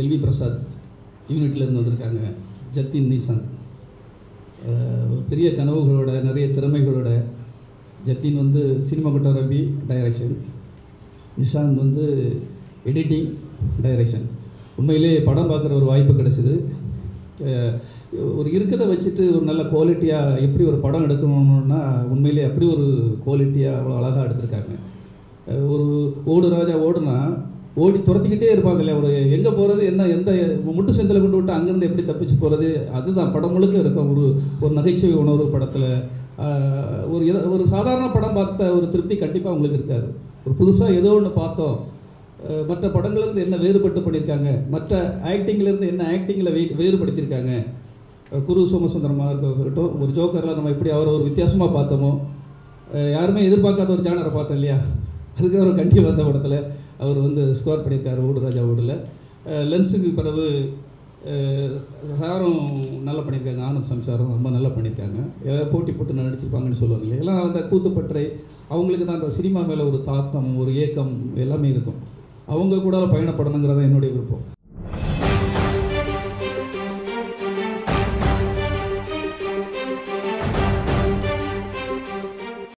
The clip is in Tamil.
வி பிரசாத் யூனிட்லேருந்து வந்திருக்காங்க ஜத்தின் நீசான் அஹ், ஒரு பெரிய கனவுகளோட நிறைய திறமைகளோட ஜத்தின் வந்து சினிமாட்டோகிராஃபி டைரக்ஷன் நிஷாந்த் வந்து எடிட்டிங் டைரக்ஷன் உண்மையிலே படம் பார்க்குற ஒரு வாய்ப்பு கிடைச்சிது அஹ், ஒரு இருக்கிறத வச்சுட்டு ஒரு நல்ல குவாலிட்டியாக எப்படி ஒரு படம் எடுக்கணும்னா உண்மையிலே அப்படி ஒரு குவாலிட்டியாக அவ்வளோ அழகாக எடுத்திருக்காங்க அஹ், ஒரு ஓடு ராஜா ஓடுனா ஓடி துரத்திக்கிட்டே இருப்பாங்க இல்லையா ஒரு எங்கே போகிறது என்ன எந்த முட்டு செந்தில் கொண்டு விட்டு அங்கேருந்து எப்படி தப்பிச்சு போகிறது அதுதான் படம் முழுக்க இருக்கும் ஒரு ஒரு நகைச்சுவை உணர்வு படத்தில் ஒரு இத- ஒரு சாதாரண படம் பார்த்த ஒரு திருப்தி கண்டிப்பாக உங்களுக்கு இருக்காது ஒரு புதுசாக ஏதோ ஒன்று பார்த்தோம் அஹ் மற்ற படங்கள்லேருந்து என்ன வேறுபட்டு பண்ணியிருக்காங்க மற்ற ஆக்டிங்லேருந்து என்ன ஆக்டிங்கில் வே வேறுபடுத்தியிருக்காங்க அஹ் குரு சோமசுந்தரமாக இருக்கட்டும் ஒரு ஜோக்கரில் நம்ம எப்படி அவரை ஒரு வித்தியாசமாக பார்த்தோமோ அஹ் யாருமே எதிர்பார்க்காத ஒரு ஜானரை பார்த்தோம் இல்லையா அதுக்கு அவர் கண்டி வந்த படத்தில் அவர் வந்து ஸ்கோர் பண்ணியிருக்காரு ஓடு ராஜா ஓடில் லென்ஸுக்கு பிறகு அஹ் சாரும் நல்லா பண்ணியிருக்காங்க ஆனந்த் சம்சாரும் ரொம்ப நல்லா பண்ணியிருக்காங்க எல்லாம் போட்டி போட்டு நடிச்சிருப்பாங்கன்னு சொல்லுவாங்க இல்லையா எல்லாம் அந்த கூத்துப்பற்றை அவங்களுக்கு தான் அந்த சினிமா மேலே ஒரு தாக்கம் ஒரு ஏக்கம் எல்லாமே இருக்கும் அவங்க கூட பயணப்படணுங்கிறத என்னுடைய விருப்பம்